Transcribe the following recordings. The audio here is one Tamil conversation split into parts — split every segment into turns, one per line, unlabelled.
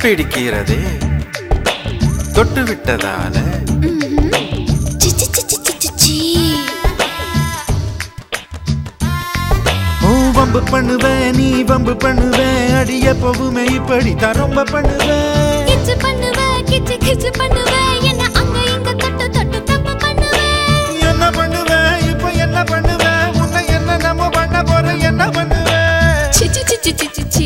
பிடிக்கிறதே தொட்டு விட்டதால
சி, சி, சி, சி, சி, சி, சி.
ஓ வம்பு பண்ணுவேன் நீ வம்பு பண்ணுவேன் அடி எப்பவுமே இப்படி தான் ரொம்ப பண்ணுவேன்
கிச்சு பண்ணுவ, கிச்சு, கிச்சு பண்ணுவ, என்னை அங்க இங்க தொட்டு, தொட்டு தப்பு பண்ணுவ.
என்ன பண்ணுவேன் இப்ப என்ன பண்ணுவேன் உன்னை என்ன நம்ம பண்ண போறேன் என்ன பண்ணுவேன்
சி, சி, சி, சி, சி, சி, சி.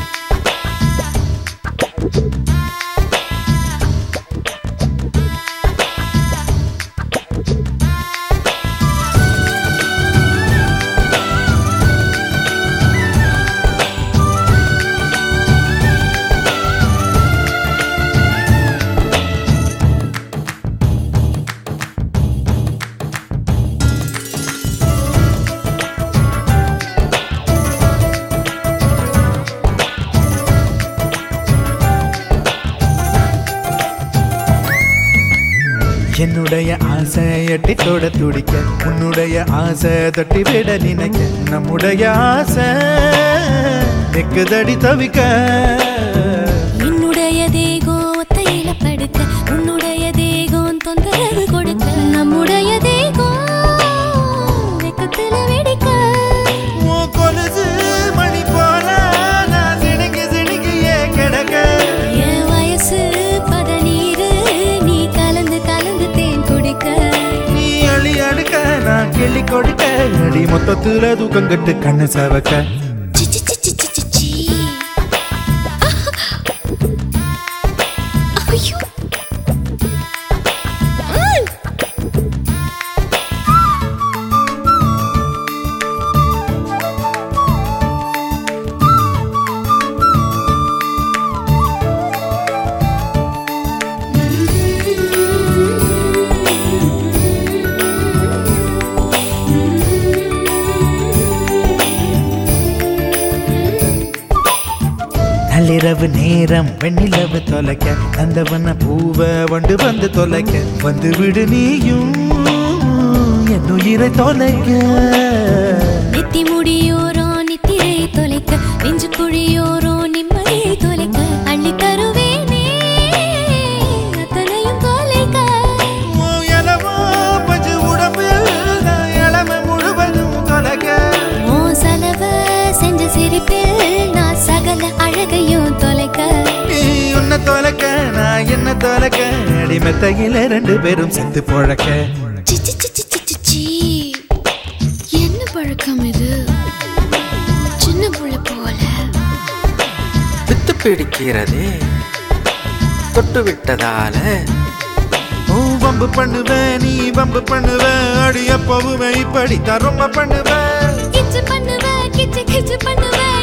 என்னுடைய ஆசை எட்டி தொட துடிக்க உன்னுடைய ஆசை தொட்டி விட நினைக்க நம்முடைய ஆசை நெக்குதடி தவிக்க
என்னுடைய தேகம் ஒத்தையில படுக்க உன்னுடைய தேகம் தொந்தரவு கொடுக்க நம்முடைய தேகம் வெக்கத்துல வெடிக்க
உன் கொலுசு மணி போல நான் சிணுங்கி சிணுங்கியே கிடக்க
என் வயசு பதநீரு நீ கலந்து கலந்து தேன் குடிக்க
நீ அழி அடுக்க நான் கிள்ளி கொடுக்க அடி மொத்தத்துல தூக்கம் கட்டு கண்ணு சவக்க
சி, சி, சி, சி, சி, சி, சி. ஐயோ. ம்.
நள்ளிரவு நேரம் வெண்ணிலவு தொலைக்க நந்தவன பூவ வண்டு வந்து தொலைக்க வந்து விடு நீயும் என் உயிரை தொலைக்க
நெத்தி முடியோரோ நித்திரை தொலைக்க நெஞ்சு குழியோரோ நிம்மதியை தொலைக்க அள்ளி தருவேனே அத்தனையும் தொலைக்க
உன் இளவோ பஞ்சு உடம்பில் நான் இளமை முழுவதும் தொலைக்க
ஓ செலவ செஞ்ச சிரிப்பில் நான் சகல அழகையும் தொலைக்க
நீ உன்னை தொலைக்க நான் என்ன தொலைக்க அடிமெத்தையில ரெண்டு பேரும் செத்து பொழக்க
சி, சி, சி, சி, சி, சி, சி. என்ன பழக்கம் இது சின்ன புள்ள போல
வித்து பிடிக்கிறதே தொட்டு விட்டதால
ஓ வம்பு பண்ணுவேன் நீ வம்பு பண்ணுவேன் அடி எப்பவுமே இப்படி தான் ரொம்ப பண்ணுவேன்
கிச்சு பண்ணுவ கிச்சு கிச்சு பண்ணுவ